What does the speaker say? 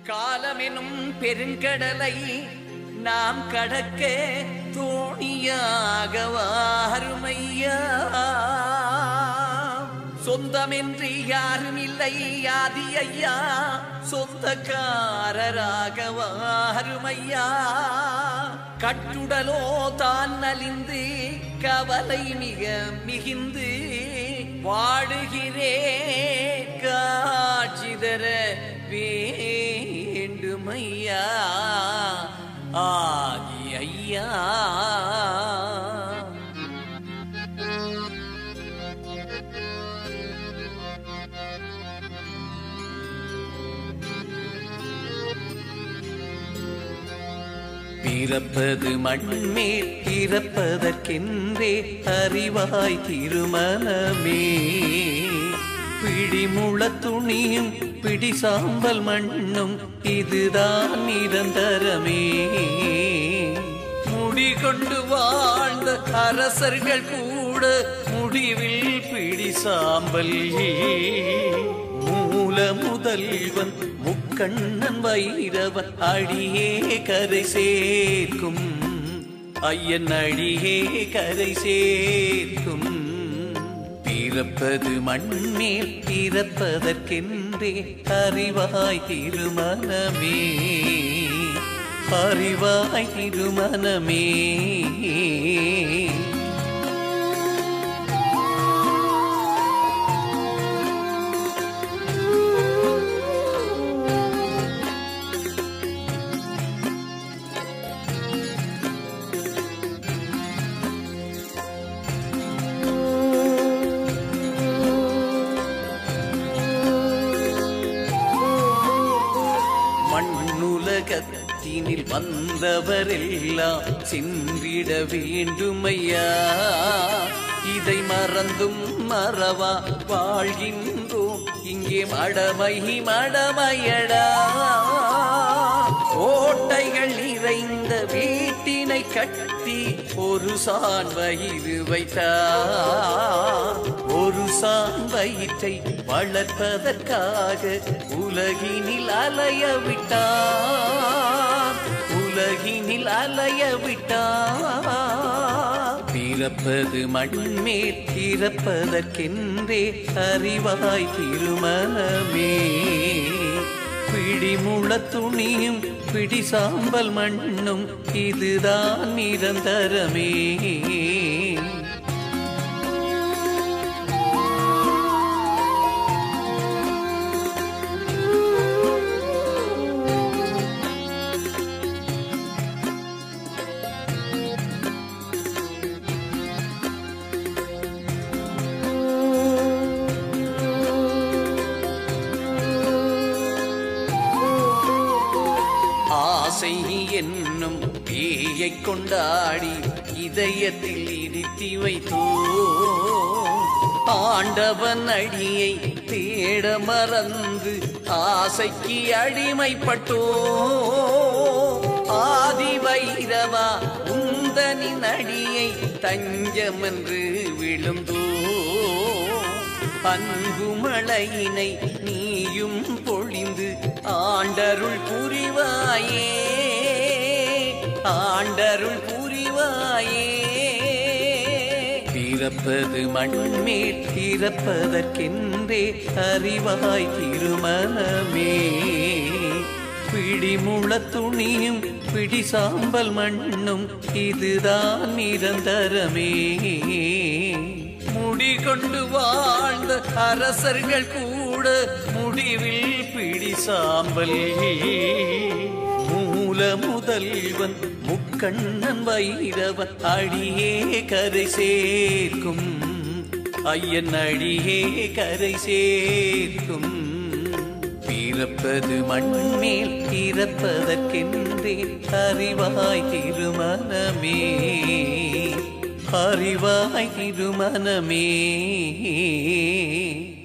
காலமெனும் பெருங்கடலை நாம் கடக்க தோணியாக வாருமையா சொந்தமென்று யாரும் இல்லை யாதி ஐயா சொந்தக்காரராக வாருமையா கட்டுடலோ தான் நலிந்து கவலை மிக மிகுந்து வாடுகிறே காட்சி தர வேண்டுமையா ஆகி ஐயா பிறப்பது மண்மேல் பிறப்பதற்கென்றே அறிவாய் திருமணமே பிடிமுள துணியும் பிடி சாம்பல் மண்ணும் இதுதான் நிரந்தரமே முடிகொண்டு வாழ்ந்த அரசர்கள் கூட முடிவில் பிடி சாம்பல் மூல முதல்வன் முக்கண்ணன் வைரவன் அடியே கரை சேர்க்கும் ஐயன் அடியே கரை சேர்க்கும் பிறப்பது மண்மேல் பிறப்பதற்கென்றே அறிவாய் திருமணமே அறிவாய் திருமணமே மண்ணுலகத்தினில் வந்தவரெல்லாம் சென்றிட வேண்டுமையா இதை மறந்தும் மறவா வாழ்கின்றோம் இங்கே மடமை மடமையடா ஓட்டைகள் நிறைந்த வீட்டினை கட்டி ஒரு சான் வயிறு வைத்தார் ஒரு சான் வயிற்றை வளர்ப்பதற்காக உலகினில் அலைய விட்டார் உலகினில் அலைய விட்டார் பிறப்பது மண்மேல் பிறப்பதற்கென்றே அறிவாய் திருமணமே பிடிமுள துணியும் பிடி சாம்பல் மண்ணும் இதுதான் நிரந்தரமே ஆசை என்னும் பேயை கொண்டாடி இதயத்தில் இடித்தி வைத்தோ ஆண்டவன் அடியை தேட மறந்து ஆசைக்கு அடிமைப்பட்டோ ஆதி வைரவா உந்தனின் அடியை தஞ்சமென்று விழுந்தோ அன்பு மழையினை நீயும் பொழிந்து ஆண்டருள் புரிவாயே ஆண்டருள் புரிவாயே பிறப்பது மண்மேல் பிறப்பதற்கென்றே அறிவாய் திருமணமே பிடிமுள துணியும் பிடி சாம்பல் மண்ணும் இதுதான் நிரந்தரமே முடிகொண்டு வாழ்ந்த அரசர்கள் கூட முடிவில் பிடி சாம்பல் மூல முதல்வன் முக்கண்ணன் வைரவன் அடியே கரை சேர்க்கும் ஐயன் அடியே கரை சேர்க்கும் பிறப்பது மண்மேல் பிறப்பதற்கென்றே அறிவாய் திருமணமே அறிவாய் திருமணமே